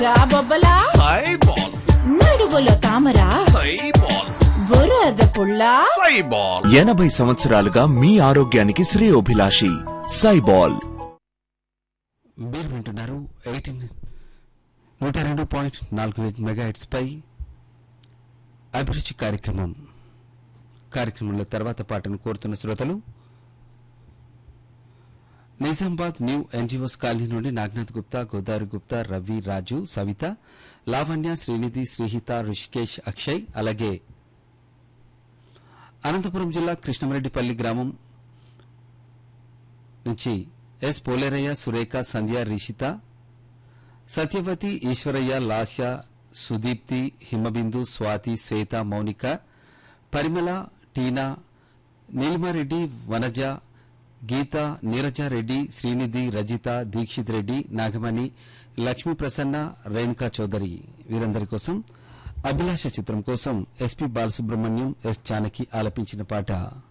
జాబొబ్బలా సైబాల్ నడుగులో తామరా సైబాల్ బురద పుల్లా సైబాల్ ఎనభై సంవత్సరాలుగా మీ ఆరోగ్యానికి శ్రేయోభిలాషి సైబాల్ మీరు వింటున్నారు ఎయిటీన్ నూట రెండు పాయింట్ నాలుగు మెగా పై అభిరుచి కార్యక్రమం కార్యక్రమంలో తర్వాత పాటను కోరుతున్న శ్రోతలు నిజామాబాద్ న్యూ ఎన్జిఓస్ కాలనీ నుండి నాగనాథ్ గుప్తా గోదావరి గుప్తా రవి రాజు సవిత లావణ్య శ్రీనిధి శ్రీహిత ఋషికేష్ అక్షయ్ అలాగే అనంతపురం జిల్లా కృష్ణమరెడ్డిపల్లి గ్రామం నుంచి ఎస్ పోలేరయ్య సురేఖ సంధ్య రిషిత సత్యవతి ఈశ్వరయ్య లాస్య సుదీప్తి హిమబిందు స్వాతి శ్వేత మౌనిక పరిమళ టీనా నీలిమారెడ్డి వనజ గీత నీరజారెడ్డి శ్రీనిధి రజిత దీక్షిత్ రెడ్డి నాగమణి లక్ష్మీ ప్రసన్న రేణుకా చౌదరి వీరందరి కోసం అభిలాష చిత్రం కోసం ఎస్పీ బాలసుబ్రహ్మణ్యం ఎస్ చానకి ఆలపించిన పాట